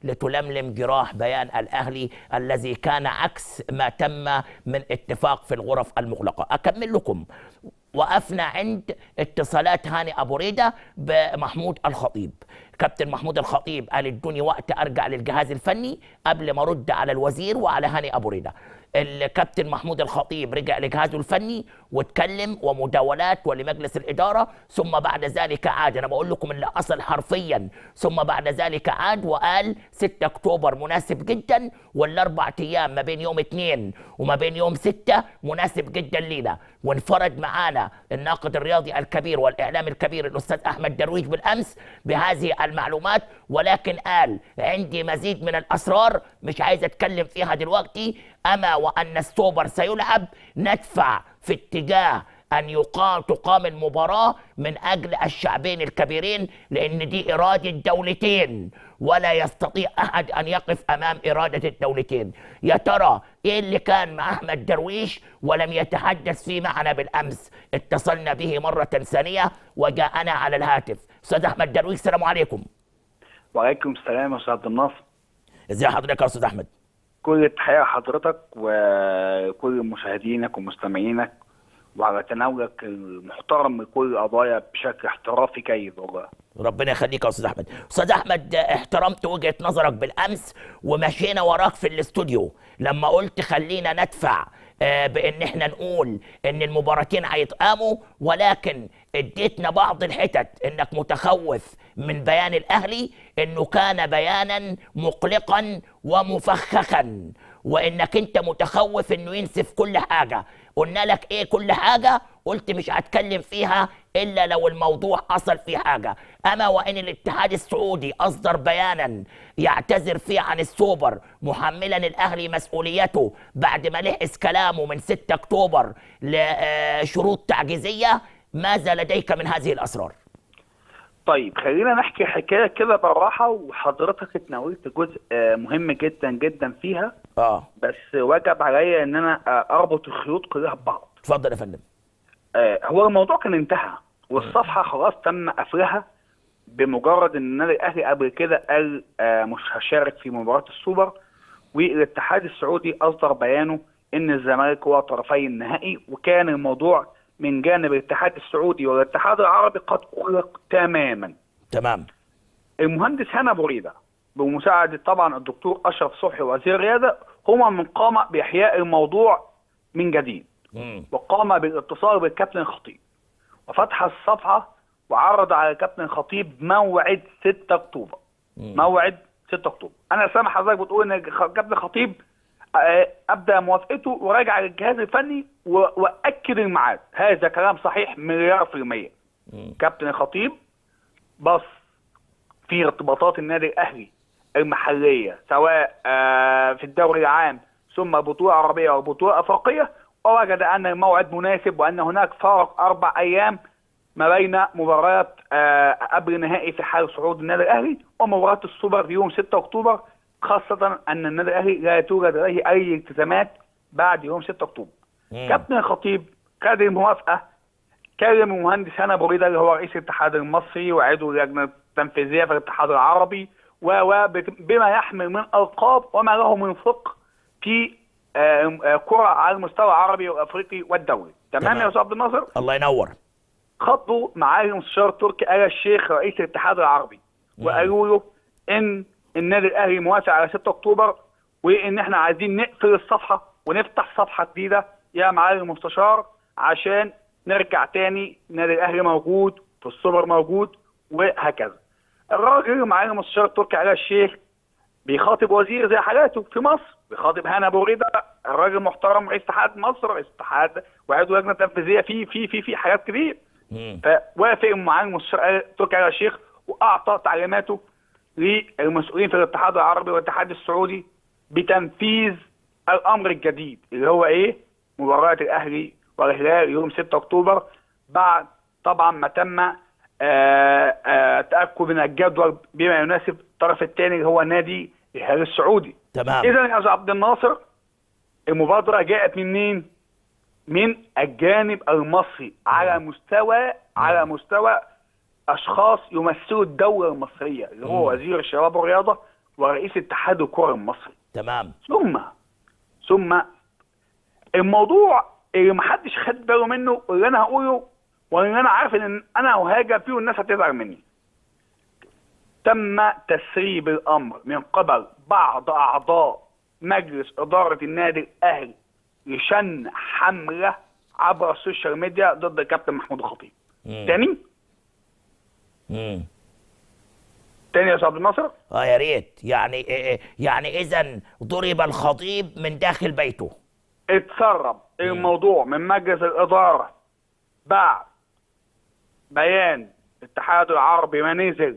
لتلملم جراح بيان الاهلي الذي كان عكس ما تم من اتفاق في الغرف المغلقه اكمل لكم وقفنا عند اتصالات هاني ابو ريده بمحمود الخطيب كابتن محمود الخطيب قال ادوني وقت ارجع للجهاز الفني قبل ما ارد على الوزير وعلى هاني ابو ريده الكابتن محمود الخطيب رجع لجهازه الفني واتكلم ومداولات ولمجلس الاداره ثم بعد ذلك عاد انا بقول لكم اللي حصل حرفيا ثم بعد ذلك عاد وقال 6 اكتوبر مناسب جدا والاربع ايام ما بين يوم 2 وما بين يوم 6 مناسب جدا لينا وانفرد معانا الناقد الرياضي الكبير والاعلام الكبير الاستاذ احمد درويش بالامس بهذه المعلومات ولكن قال عندي مزيد من الاسرار مش عايز اتكلم فيها دلوقتي اما وان السوبر سيلعب ندفع في اتجاه ان يقام تقام المباراه من اجل الشعبين الكبيرين لان دي اراده دولتين ولا يستطيع احد ان يقف امام اراده الدولتين يا ترى ايه اللي كان مع احمد درويش ولم يتحدث فيه معنا بالامس اتصلنا به مره ثانيه وجاءنا على الهاتف استاذ احمد درويش السلام عليكم وعليكم السلام يا استاذ عبد الناصر ازي حضرتك يا استاذ احمد كل التحيه لحضرتك وكل مشاهدينك ومستمعينك وعلى تناولك المحترم لكل القضايا بشكل احترافي جيد والله ربنا يخليك يا استاذ احمد استاذ احمد احترمت وجهه نظرك بالامس ومشينا وراك في الاستوديو لما قلت خلينا ندفع آه، بان احنا نقول ان المباراتين هيتقاموا ولكن اديتنا بعض الحتت انك متخوف من بيان الاهلي انه كان بيانا مقلقا ومفخخا وانك انت متخوف انه ينسف كل حاجه قلنا لك ايه كل حاجه قلت مش هتكلم فيها الا لو الموضوع حصل فيه حاجه اما وان الاتحاد السعودي اصدر بيانا يعتذر فيه عن السوبر محملا الاهلي مسؤوليته بعد ما لحس كلامه من 6 اكتوبر لشروط تعجيزيه ماذا لديك من هذه الاسرار طيب خلينا نحكي حكايه كده بالراحه وحضرتك اتناولت جزء آه، مهم جدا جدا فيها اه بس وجب عليا ان انا آه، اربط الخيوط كلها ببعض اتفضل يا فندم آه، هو الموضوع كان انتهى والصفحه خلاص تم قفلها بمجرد ان النادي الاهلي قبل كده قال آه، مش هشارك في مباراه السوبر والاتحاد السعودي اصدر بيانه ان الزمالك هو طرفي النهائي وكان الموضوع من جانب الاتحاد السعودي والاتحاد العربي قد أغلق تماما تمام المهندس هنا بريده بمساعده طبعا الدكتور اشرف صبحي وزير الرياضه هما من قام باحياء الموضوع من جديد مم. وقام بالاتصال بالكابتن الخطيب وفتح الصفحه وعرض على الكابتن الخطيب موعد 6 اكتوبر موعد 6 اكتوبر انا سامع حضرتك بتقول ان الكابتن الخطيب آه، ابدا موافقته وراجع للجهاز الفني و- واكد الميعاد هذا كلام صحيح مليار في الميه كابتن الخطيب بص في ارتباطات النادي الاهلي المحليه سواء آه، في الدوري العام ثم بطوله عربيه او بطوله افريقيه ووجد ان الموعد مناسب وان هناك فارق اربع ايام ما بين مباراه آه، قبل نهائي في حال صعود النادي الاهلي ومباراه السوبر في يوم 6 اكتوبر خاصه ان النادي الاهلي لا توجد لديه اي التزامات بعد يوم 6 اكتوبر. مم. كابتن الخطيب خد الموافقه كلم المهندس هنا بريده اللي هو رئيس الاتحاد المصري وعضو اللجنه التنفيذيه في الاتحاد العربي و و بت- بما يحمل من القاب وما له من فقه في آه، آه، كره على المستوى العربي والافريقي والدولي تمام تمام. يا استاذ عبد الناصر الله ينور خطوا معالي المستشار تركي آل الشيخ رئيس الاتحاد العربي وقالوا له ان النادي الاهلي موافق على 6 اكتوبر وان احنا عايزين نقفل الصفحه ونفتح صفحه جديده يا معالي المستشار عشان نرجع تاني النادي الاهلي موجود في السوبر موجود وهكذا. الراجل معالي المستشار تركي آل الشيخ بيخاطب وزير زي حالاته في مصر بيخاطب هنا ابو رضا الراجل محترم رئيس اتحاد مصر رئيس اتحاد وعضو لجنه تنفيذيه في في في في حاجات كتير مم. فوافق معالي المستشار تركي آل الشيخ واعطى تعليماته للمسؤولين في الاتحاد العربي والاتحاد السعودي بتنفيذ الامر الجديد اللي هو ايه؟ مباراه الاهلي والهلال يوم 6 اكتوبر بعد طبعا ما تم آه، آه، تاكد من الجدول بما يناسب الطرف الثاني اللي هو نادي الهلال السعودي. تمام اذا يا استاذ عبد الناصر المبادره جاءت من مين؟ من الجانب المصري على مستوى على مستوى اشخاص يمثلوا الدوله المصريه اللي هو مم. وزير الشباب والرياضه ورئيس اتحاد الكره المصري تمام ثم ثم الموضوع اللي محدش خد باله منه واللي انا هقوله واللي انا عارف ان انا وهاجم فيه والناس هتزعل مني تم تسريب الامر من قبل بعض اعضاء مجلس اداره النادي الاهلي لشن حمله عبر السوشيال ميديا ضد الكابتن محمود الخطيب مم. تاني مم. تاني يا استاذ عبد الناصر اه يا ريت يعني إيه- يعني اذا ضرب الخطيب من داخل بيته اتسرب الموضوع من مجلس الإدارة بعد بيان الاتحاد العربي ما نزل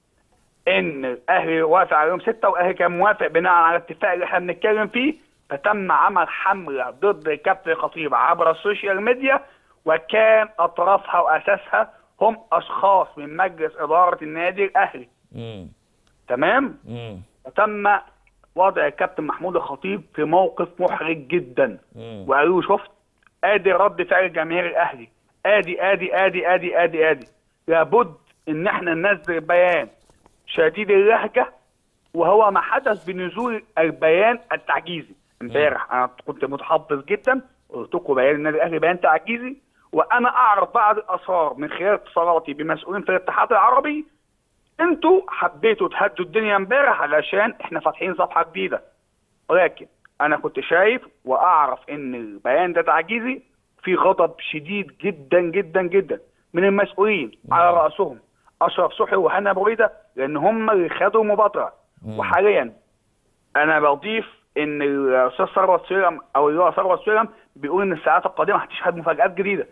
إن الأهلي وافق على يوم 6 والأهلي كان موافق بناء على الاتفاق اللي احنا بنتكلم فيه فتم عمل حملة ضد الكابتن الخطيب عبر السوشيال ميديا وكان أطرافها وأساسها هم أشخاص من مجلس إدارة النادي الأهلي مم. تمام؟ مم. وتم وضع الكابتن محمود الخطيب في موقف محرج جدا مم. وقالوا له شفت ادي رد فعل جماهير الاهلي ادي ادي ادي ادي ادي ادي لابد ان احنا ننزل بيان شديد اللهجه وهو ما حدث بنزول البيان التعجيزي امبارح انا كنت متحفظ جدا قلت لكم بيان النادي الاهلي بيان تعجيزي وانا اعرف بعض الاثار من خلال اتصالاتي بمسؤولين في الاتحاد العربي انتوا حبيتوا تهدوا الدنيا امبارح علشان احنا فاتحين صفحه جديده ولكن انا كنت شايف واعرف ان البيان ده تعجيزي في غضب شديد جدا جدا جدا من المسؤولين على راسهم اشرف صبحي وهنا ابو ريده لان هم اللي خدوا المبادره وحاليا انا بضيف ان الاستاذ ثروت سيرم او اللي هو ثروت سيرم بيقول ان الساعات القادمه هتشهد مفاجات جديده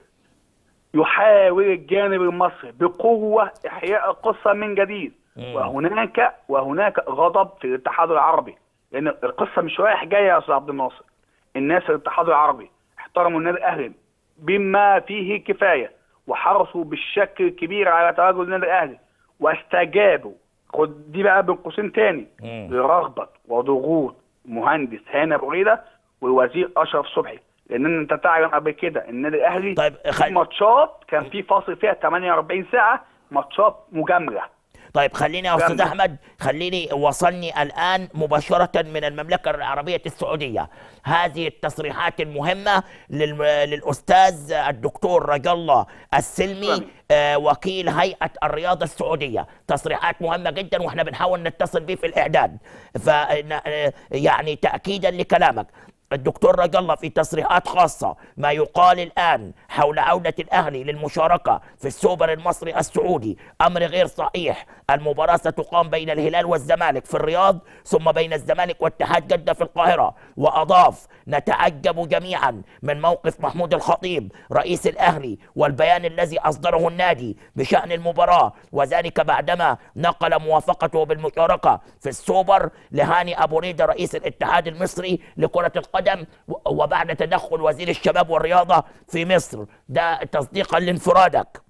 يحاول الجانب المصري بقوه احياء القصه من جديد مم. وهناك وهناك غضب في الاتحاد العربي لان القصه مش رايح جاي يا استاذ عبد الناصر الناس في الاتحاد العربي احترموا النادي الاهلي بما فيه كفايه وحرصوا بالشكل الكبير على تواجد النادي الاهلي واستجابوا خد دي بقى بين قوسين تاني مم. لرغبه وضغوط مهندس هاني ابو ريده والوزير اشرف صبحي لان انت تعلم قبل كده النادي الاهلي طيب، في خل- ماتشات كان في فاصل فيها 48 ساعه ماتشات مجامله طيب خليني يا استاذ كمل. احمد خليني وصلني الان مباشره من المملكه العربيه السعوديه هذه التصريحات المهمه لل- للاستاذ الدكتور رجا الله السلمي تمام. آه، وكيل هيئه الرياضه السعوديه تصريحات مهمه جدا واحنا بنحاول نتصل به في الاعداد ف آه، يعني تاكيدا لكلامك الدكتور رجا الله في تصريحات خاصة ما يقال الآن حول عودة الأهلي للمشاركة في السوبر المصري السعودي أمر غير صحيح المباراة ستقام بين الهلال والزمالك في الرياض ثم بين الزمالك واتحاد جدة في القاهرة وأضاف نتعجب جميعا من موقف محمود الخطيب رئيس الأهلي والبيان الذي أصدره النادي بشأن المباراة وذلك بعدما نقل موافقته بالمشاركة في السوبر لهاني أبو ريدة رئيس الاتحاد المصري لكرة القدم و- وبعد تدخل وزير الشباب والرياضة في مصر ده تصديقا لانفرادك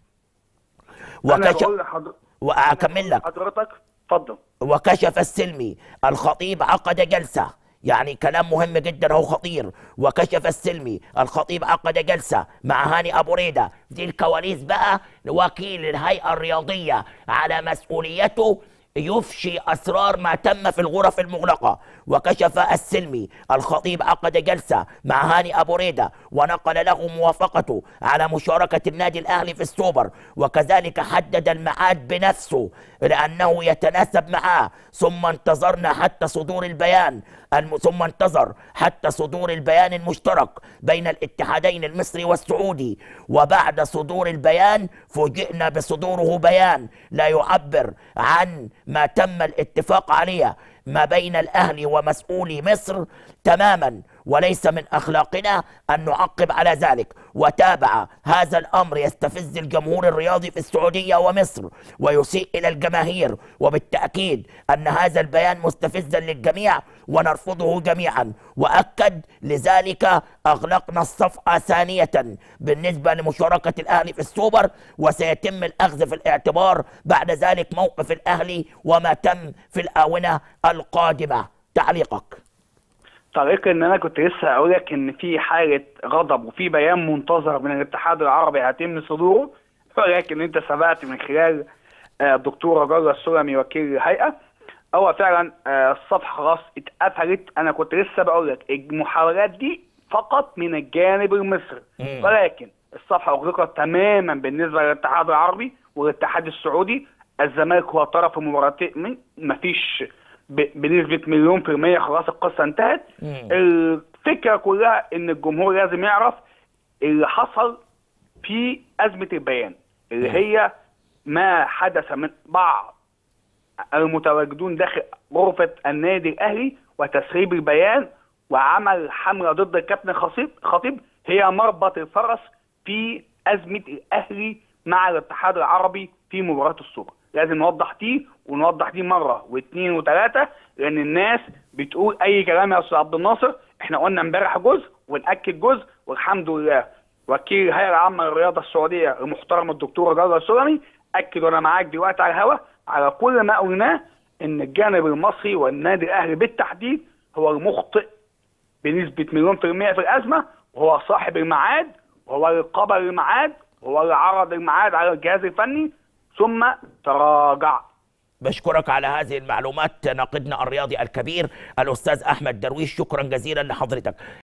انا وكشف بقول لحضرتك وأكمل لك حضرتك اتفضل وكشف السلمي الخطيب عقد جلسة يعني كلام مهم جدا هو خطير وكشف السلمي الخطيب عقد جلسة مع هاني أبو ريدة دي الكواليس بقى وكيل الهيئة الرياضية على مسؤوليته يفشي أسرار ما تم في الغرف المغلقة وكشف السلمي الخطيب عقد جلسة مع هاني أبو ريدة ونقل له موافقته على مشاركة النادي الأهلي في السوبر وكذلك حدد الميعاد بنفسه لأنه يتناسب معه ثم انتظرنا حتى صدور البيان الم... ثم انتظر حتى صدور البيان المشترك بين الاتحادين المصري والسعودي وبعد صدور البيان فوجئنا بصدوره بيان لا يعبر عن ما تم الاتفاق عليه ما بين الاهلي ومسؤولي مصر تماما وليس من اخلاقنا ان نعقب على ذلك وتابع هذا الامر يستفز الجمهور الرياضي في السعوديه ومصر ويسيء الى الجماهير وبالتاكيد ان هذا البيان مستفزا للجميع ونرفضه جميعا واكد لذلك اغلقنا الصفحه ثانيه بالنسبه لمشاركه الاهلي في السوبر وسيتم الاخذ في الاعتبار بعد ذلك موقف الاهلي وما تم في الاونه القادمه تعليقك طريق ان انا كنت لسه هقول لك ان في حاله غضب وفي بيان منتظر من الاتحاد العربي هيتم صدوره ولكن انت سبقت من خلال آه، الدكتور رجل السلمي وكيل الهيئه هو فعلا آه، الصفحه خلاص اتقفلت انا كنت لسه بقول لك المحاولات دي فقط من الجانب المصري مم. ولكن الصفحه اغلقت تماما بالنسبه للاتحاد العربي والاتحاد السعودي الزمالك هو طرف المباراتين مفيش ب- بنسبه مليون في الميه خلاص القصه انتهت مم. الفكره كلها ان الجمهور لازم يعرف اللي حصل في ازمه البيان اللي مم. هي ما حدث من بعض المتواجدون داخل غرفة النادي الأهلي وتسريب البيان وعمل حملة ضد الكابتن خطيب خطيب هي مربط الفرس في أزمة الأهلي مع الاتحاد العربي في مباراة السوبر لازم نوضح دي ونوضح دي مرة واثنين وثلاثة لأن الناس بتقول أي كلام يا أستاذ عبد الناصر احنا قلنا امبارح جزء ونأكد جزء والحمد لله وكيل الهيئة العامة للرياضة السعودية المحترم الدكتور جابر السلمي أكد وأنا معاك دلوقتي على الهواء على كل ما قلناه إن الجانب المصري والنادي الأهلي بالتحديد هو المخطئ بنسبة مليون في المية في الأزمة وهو صاحب الميعاد وهو اللي قبل الميعاد وهو اللي عرض الميعاد على الجهاز الفني ثم تراجع بشكرك على هذه المعلومات ناقدنا الرياضي الكبير الأستاذ أحمد درويش شكرا جزيلا لحضرتك